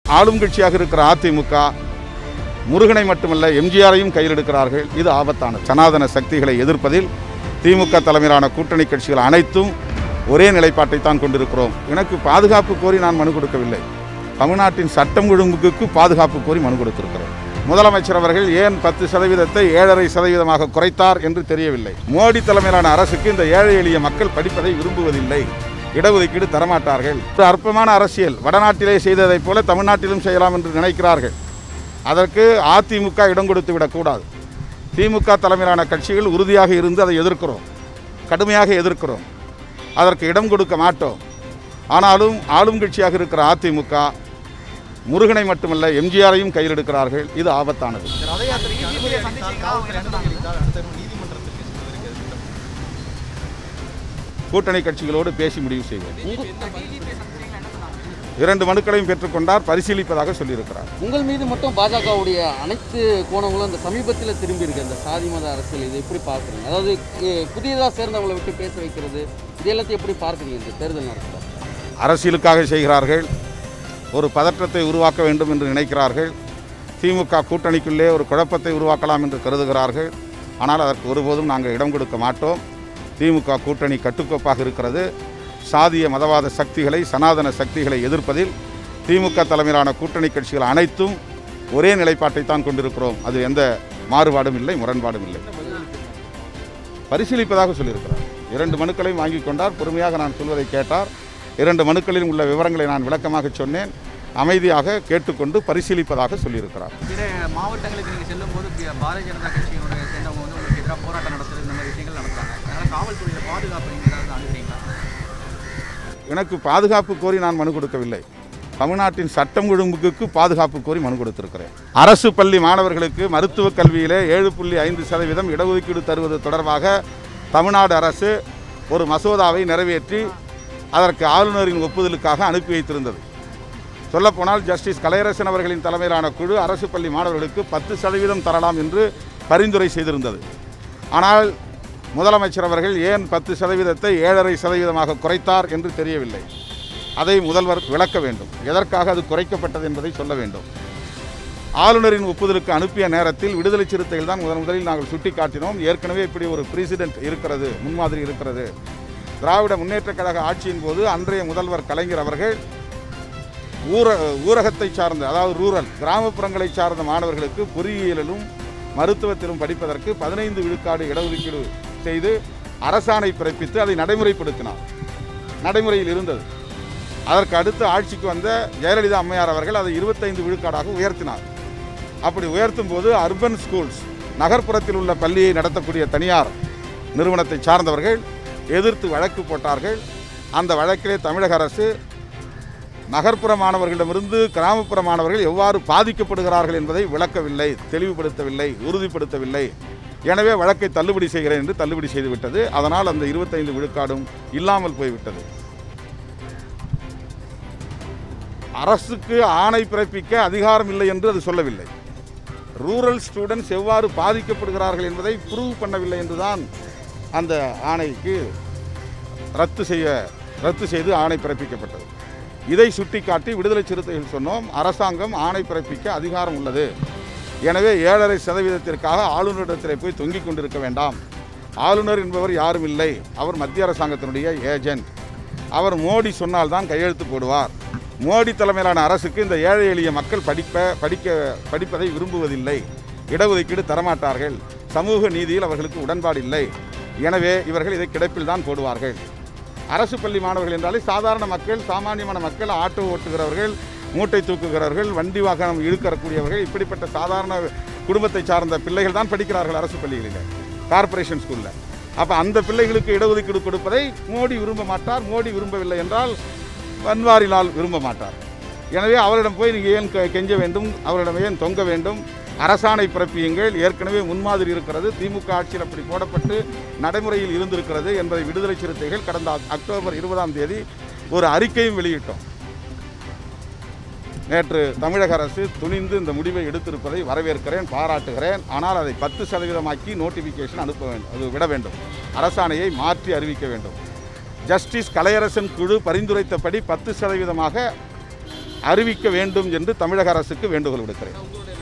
ஆளும் கட்சியாக இருக்கிற அதிமுக முருகனை மட்டுமல்ல எம்ஜிஆரையும் கையில் எடுக்கிறார்கள் இது ஆபத்தானது சனாதன சக்திகளை எதிர்ப்பதில் திமுக தலைமையிலான கூட்டணி கட்சிகள் அனைத்தும் ஒரே நிலைப்பாட்டை தான் கொண்டிருக்கிறோம் எனக்கு பாதுகாப்பு கோரி நான் மனு கொடுக்கவில்லை தமிழ்நாட்டின் சட்டம் ஒழுங்குக்கு பாதுகாப்பு கோரி மனு கொடுத்திருக்கிறேன் முதலமைச்சர் அவர்கள் ஏன் பத்து சதவீதத்தை ஏழரை சதவீதமாக குறைத்தார் என்று தெரியவில்லை மோடி தலைமையிலான அரசுக்கு இந்த ஏழை எளிய மக்கள் படிப்பதை விரும்புவதில்லை இடஒதுக்கீடு தரமாட்டார்கள் ஒரு அற்பமான அரசியல் வடநாட்டிலே செய்ததைப் போல தமிழ்நாட்டிலும் செய்யலாம் என்று நினைக்கிறார்கள் அதற்கு அதிமுக இடம் கொடுத்து விடக்கூடாது திமுக தலைமையிலான கட்சிகள் உறுதியாக இருந்து அதை எதிர்க்கிறோம் கடுமையாக எதிர்க்கிறோம் அதற்கு இடம் கொடுக்க மாட்டோம் ஆனாலும் ஆளும் கட்சியாக இருக்கிற அதிமுக முருகனை மட்டுமல்ல எம்ஜிஆரையும் கையில் எடுக்கிறார்கள் இது ஆபத்தானது இந்த ரத யாத்திரைக்கு அனுமதி அளித்தால் காவல்துறை அனுமதி அளித்தால் அடுத்த நீதிமன்றத்திற்கு செல்வதற்கு எது திட்டம்? கூட்டணி கட்சிகளோடு பேசி முடிவு செய்வோம் இரண்டு மனுக்களையும் பெற்றுக்கொண்டார் பரிசீலிப்பதாக சொல்லியிருக்கிறார் உங்கள் மீது மட்டும் பாஜகவுடைய அனைத்து கோணங்களும் இந்த சமீபத்தில் திரும்பி இருக்கு இந்த சாதி மத அரசியல் இதை எப்படி பார்க்குறீங்க அதாவது அஹ், புதியதா சேர்ந்தவங்களை விட்டு பேச வைக்கிறது இது எல்லாத்தையும் எப்படி பார்க்குறீங்க இந்த தேர்தல் நேரத்தில் அரசியலுக்காக செய்கிறார்கள் ஒரு பதற்றத்தை உருவாக்க வேண்டும் என்று நினைக்கிறார்கள் திமுக கூட்டணிக்குள்ளே ஒரு குழப்பத்தை உருவாக்கலாம் என்று கருதுகிறார்கள் ஆனால் அதற்கு ஒருபோதும் நாங்கள் இடம் கொடுக்க மாட்டோம் திமுக கூட்டணி கட்டுக்கோப்பாக இருக்கிறது சாதிய மதவாத சக்திகளை சனாதன சக்திகளை எதிர்ப்பதில் திமுக தலைமையிலான கூட்டணி கட்சிகள் அனைத்தும் ஒரே நிலைப்பாட்டை தான் கொண்டிருக்கிறோம் அது எந்த மாறுபாடும் இல்லை முரண்பாடும் இல்லை பரிசீலிப்பதாக சொல்லியிருக்கிறார் இரண்டு மனுக்களையும் வாங்கி கொண்டார் பொறுமையாக நான் சொல்வதை கேட்டார் இரண்டு மனுக்களிலும் உள்ள விவரங்களை நான் விளக்கமாக சொன்னேன் அமைதியாக கேட்டுக்கொண்டு பரிசீலிப்பதாக சொல்லியிருக்கிறார் பிற மாவட்டங்களுக்கு நீங்கள் செல்லும்போது பி- பாரதிய ஜனதா கட்சியினுடைய சேர்ந்தவங்க வந்து உங்களுக்கு எதிராக போராட்டம் நடத்துறது இந்த மாதிரி விஷயங்கள் நடத்துறாங்க அதனால் காவல்துறையில் பாதுகாப்பு நீங்கள் ஏதாவது அனுப்புறீங்களா எனக்கு பாதுகாப்பு கோரி நான் மனு கொடுக்கவில்லை தமிழ்நாட்டின் சட்டம் ஒழுங்குக்கு பாதுகாப்பு கோரி மனு கொடுத்திருக்கிறேன் அரசு பள்ளி மாணவர்களுக்கு மருத்துவக் கல்வியிலே ஏழு புள்ளி ஐந்து சதவீதம் இடஒதுக்கீடு தருவது தொடர்பாக தமிழ்நாடு அரசு ஒரு மசோதாவை நிறைவேற்றி அதற்கு ஆளுநரின் ஒப்புதலுக்காக அனுப்பி வைத்திருந்தது சொல்லப்போனால் ஜஸ்டிஸ் கலையரசன் அவர்களின் தலைமையிலான குழு அரசு பள்ளி மாணவர்களுக்கு பத்து சதவீதம் தரலாம் என்று பரிந்துரை செய்திருந்தது ஆனால் முதலமைச்சர் அவர்கள் ஏன் பத்து சதவீதத்தை ஏழரை சதவீதமாக குறைத்தார் என்று தெரியவில்லை அதை முதல்வர் விளக்க வேண்டும் எதற்காக அது குறைக்கப்பட்டது என்பதை சொல்ல வேண்டும் ஆளுநரின் ஒப்புதலுக்கு அனுப்பிய நேரத்தில் விடுதலை சிறுத்தைகள் தான் முதன் முதலில் நாங்கள் சுட்டிக்காட்டினோம் ஏற்கனவே இப்படி ஒரு பிரசிடென்ட் இருக்கிறது முன்மாதிரி இருக்கிறது திராவிட முன்னேற்றக் கழக ஆட்சியின் போது அன்றைய முதல்வர் கலைஞர் அவர்கள் ஊர ஊரகத்தை சார்ந்த அதாவது ரூரல் கிராமப்புறங்களை சார்ந்த மாணவர்களுக்கு பொறியியலிலும் மருத்துவத்திலும் படிப்பதற்கு பதினைந்து விழுக்காடு இடஒதுக்கீடு செய்து அரசாணை பிறப்பித்து அதை நடைமுறைப்படுத்தினார் நடைமுறையில் இருந்தது அதற்கு அடுத்து ஆட்சிக்கு வந்த ஜெயலலிதா அம்மையார் அவர்கள் அதை இருபத்தைந்து விழுக்காடாக உயர்த்தினார் அப்படி உயர்த்தும் போது அர்பன் ஸ்கூல்ஸ் நகர்ப்புறத்தில் உள்ள பள்ளியை நடத்தக்கூடிய தனியார் நிறுவனத்தை சார்ந்தவர்கள் எதிர்த்து வழக்கு போட்டார்கள் அந்த வழக்கிலே தமிழக அரசு நகர்ப்புற மாணவர்களிடமிருந்து கிராமப்புற மாணவர்கள் எவ்வாறு பாதிக்கப்படுகிறார்கள் என்பதை விளக்கவில்லை தெளிவுபடுத்தவில்லை உறுதிப்படுத்தவில்லை எனவே வழக்கை தள்ளுபடி செய்கிறேன் என்று தள்ளுபடி செய்துவிட்டது அதனால் அந்த இருபத்தைந்து விழுக்காடும் இல்லாமல் போய்விட்டது அரசுக்கு ஆணை பிறப்பிக்க அதிகாரம் இல்லை என்று அது சொல்லவில்லை ரூரல் ஸ்டூடெண்ட்ஸ் எவ்வாறு பாதிக்கப்படுகிறார்கள் என்பதை ப்ரூவ் பண்ணவில்லை என்றுதான் அந்த ஆணைக்கு ரத்து செய்ய ரத்து செய்து ஆணை பிறப்பிக்கப்பட்டது இதை சுட்டிக்காட்டி விடுதலை சிறுத்தைகள் சொன்னோம் அரசாங்கம் ஆணை பிறப்பிக்க அதிகாரம் உள்ளது எனவே ஏழரை சதவீதத்திற்காக ஆளுநரிடத்தில் போய் தொங்கிக் கொண்டிருக்க வேண்டாம் ஆளுநர் என்பவர் யாரும் இல்லை அவர் மத்திய அரசாங்கத்தினுடைய ஏஜென்ட் அவர் மோடி சொன்னால்தான் கையெழுத்து போடுவார் மோடி தலைமையிலான அரசுக்கு இந்த ஏழை எளிய மக்கள் படிப்ப படிக்க படிப்பதை விரும்புவதில்லை இடஒதுக்கீடு தரமாட்டார்கள் சமூக நீதியில் அவர்களுக்கு உடன்பாடு இல்லை எனவே இவர்கள் இதை கிடப்பில் தான் போடுவார்கள் அரசு பள்ளி மாணவர்கள் என்றாலே சாதாரண மக்கள் சாமானியமான மக்கள் ஆட்டோ ஓட்டுகிறவர்கள் மூட்டை தூக்குகிறவர்கள் வண்டி வாகனம் இழுக்கக்கூடியவர்கள் இப்படிப்பட்ட சாதாரண குடும்பத்தை சார்ந்த பிள்ளைகள் தான் படிக்கிறார்கள் அரசு பள்ளிகளில் கார்ப்பரேஷன் ஸ்கூலில் அப்போ அந்த பிள்ளைகளுக்கு இடஒதுக்கீடு கொடுப்பதை மோடி விரும்ப மாட்டார் மோடி விரும்பவில்லை என்றால் பன்வாரிலால் விரும்ப மாட்டார் எனவே அவரிடம் போய் நீங்கள் ஏன் கெ- கெஞ்ச வேண்டும் அவரிடம் ஏன் தொங்க வேண்டும் அரசாணை பிறப்பியுங்கள் ஏற்கனவே முன்மாதிரி இருக்கிறது திமுக ஆட்சியில் அப்படி போடப்பட்டு நடைமுறையில் இருந்திருக்கிறது என்பதை விடுதலை சிறுத்தைகள் கடந்த அக்- அக்டோபர் இருபதாம் தேதி ஒரு அறிக்கையும் வெளியிட்டோம் நேற்று தமிழக அரசு துணிந்து இந்த முடிவை எடுத்திருப்பதை வரவேற்கிறேன் பாராட்டுகிறேன் ஆனால் அதை பத்து சதவீதமாக்கி நோட்டிஃபிகேஷன் அனுப்ப வேண்டும் அது விட வேண்டும் அரசாணையை மாற்றி அறிவிக்க வேண்டும் ஜஸ்டிஸ் கலையரசன் குழு பரிந்துரைத்தபடி பத்து சதவீதமாக அறிவிக்க வேண்டும் என்று தமிழக அரசுக்கு வேண்டுகோள் விடுக்கிறேன் உங்களுடைய